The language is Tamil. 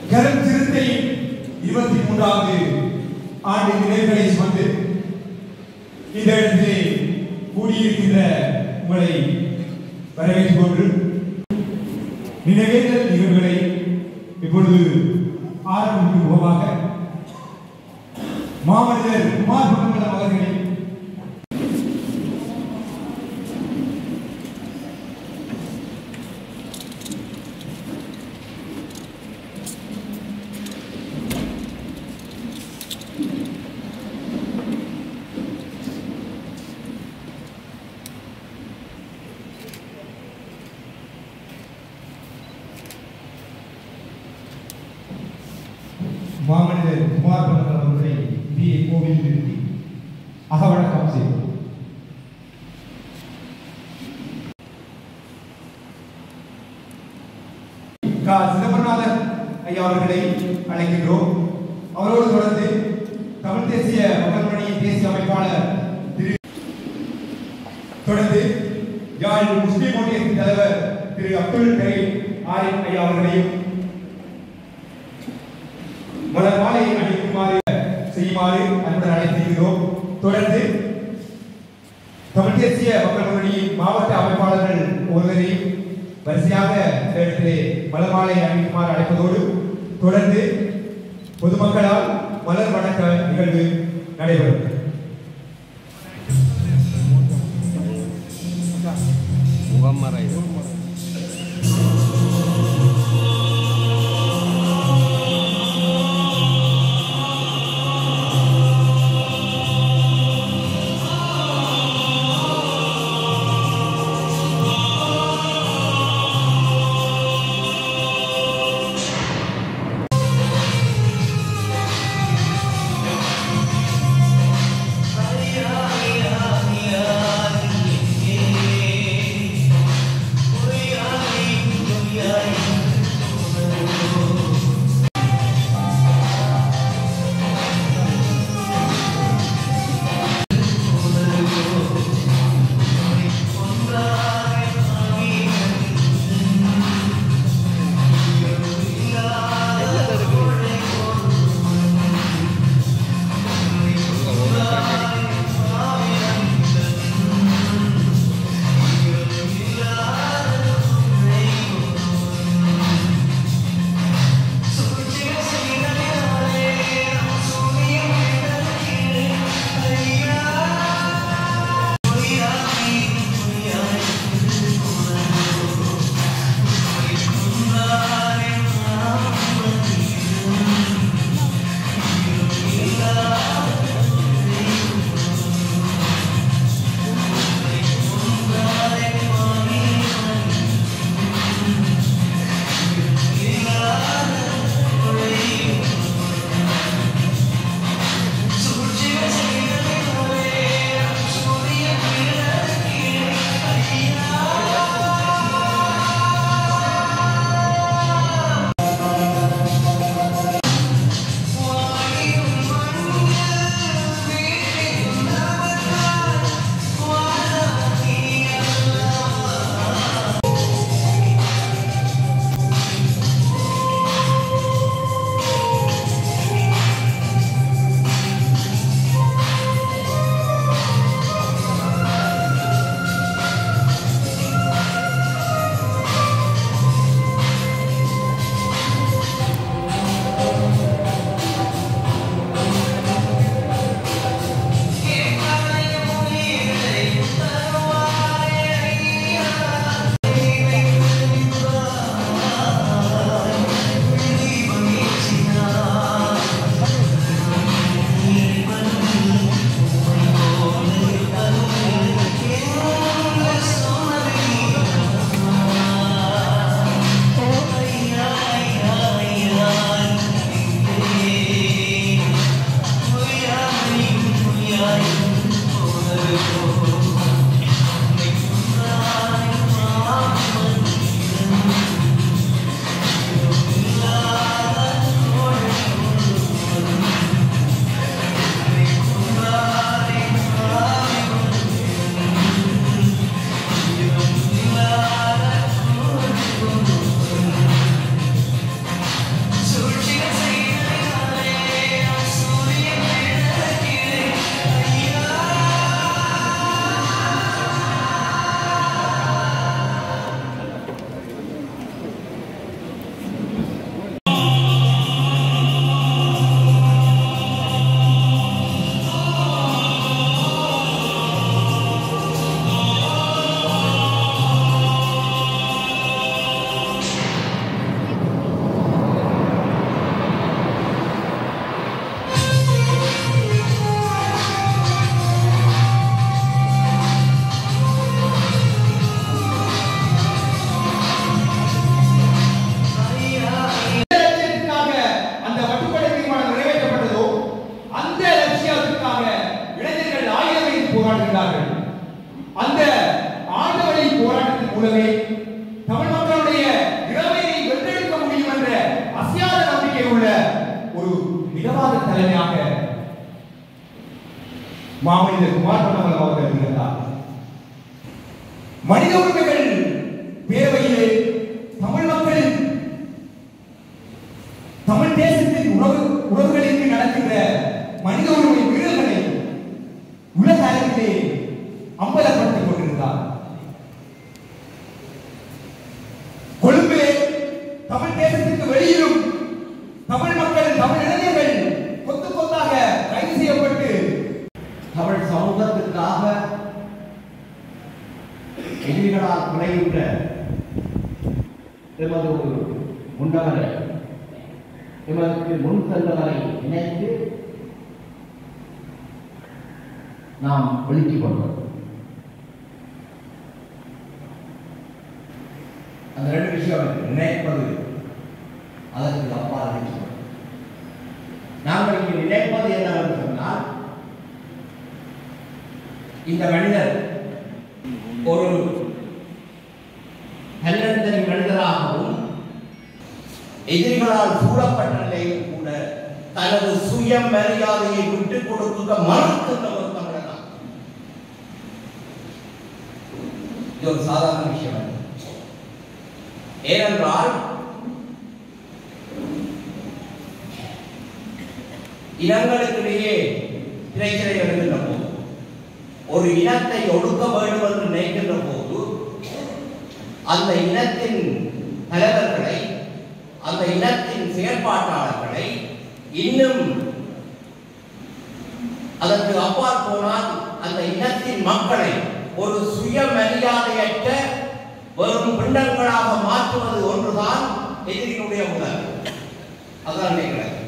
கரண் சிறுத்தை இருபத்தி மூன்றாவது ஆண்டு நினைவுகளை சுமந்து இந்த இடத்திலே கூடியிருக்கின்ற உங்களை வரவேற்றுக் கொண்டு நினைவேந்தல் நிகழ்வுகளை இப்பொழுது ஆரம்பிக்கும் முகமாக மாமனிதர் குமார் மங்கலம் அவர்களை மாமனிதர் குமார் மங்கலம் அவர்களை வி கோவில் நிறுத்தி அகவணக்கம் செய்வோம் கா சிதம்பரநாதன் ஐயா அவர்களை அழைக்கின்றோம் அவரோடு தொடர்ந்து தமிழ் தேசிய மக்கள் முன்னணியின் தேசிய அமைப்பாளர் திரு தொடர்ந்து யாழ் முஸ்லிம் ஒன்றியத்தின் தலைவர் திரு அப்துல் கரீம் ஆரிஃப் ஐயா அவர்களையும் மலர் மாலை அணிக்குமாறு செய்யுமாறு அன்புடன் அழைத்திருக்கிறோம் தொடர்ந்து தமிழ் தேசிய மக்கள் முன்னணியின் மாவட்ட அமைப்பாளர்கள் ஒருவரையும் வரிசையாக இந்த இடத்திலே மலர் மாலை அணிக்குமாறு அழைப்பதோடு தொடர்ந்து பொதுமக்களால் மலர் வணக்க நிகழ்வு நடைபெறும் முகமறை Yeah. தலைமையாக மாமனிதர் குமார் பொன்னமலம் அவர்கள் இருந்தார் மனித உரிமைகள் பேரவையிலே தமிழ் மக்கள் தமிழ் தேசத்தின் உறவு உறவுகளுக்கு நடக்கின்ற மனித உரிமை மீறல்களை உலக அரங்கிலே அம்பலப்படுத்திக் கொண்டிருந்தார் கொழும்பிலே தமிழ் தேசத்திற்கு வெளியிலும் தமிழ் மக்கள் தமிழ் இளைஞர்கள் கொத்து கொத்தாக கைது செய்யப்பட்டு தமிழ் சமூகத்திற்காக எதிரிகளால் குறைகின்ற எமது ஒரு முன்னவரை எமக்கு முன் சென்றவரை நினைத்து நாம் ஒழுக்கிக் கொண்டோம் அந்த ரெண்டு விஷயம் இருக்கு. நினைப்பது அதற்கு அப்பால் நினைக்கிறோம் நாங்கள் இங்கு நினைப்பது என்னவென்று சொன்னால் இந்த மனிதர் ஒரு தன்னந்தனி மனிதராகவும் எதிரிகளால் சூழப்பட்ட நிலையில் கூட தனது சுய மரியாதையை விட்டுக் கொடுக்க மறுக்கின்ற ஒரு தமிழனா இது ஒரு சாதாரண விஷயம் அல்ல. ஏனென்றால் இனங்களுக்கிடையே பிரச்சனை எழுகின்ற போது ஒரு இனத்தை ஒடுக்க வேண்டும் என்று நினைக்கின்ற போது அந்த இனத்தின் தலைவர்களை அந்த இனத்தின் செயற்பாட்டாளர்களை இன்னும் அதற்கு அப்பால் போனால் அந்த இனத்தின் மக்களை ஒரு சுயமரியாதையற்ற வெறும் பிண்டங்களாக மாற்றுவது ஒன்றுதான் எதிரிகளுடைய முதல் அதான் நினைக்கிறேன்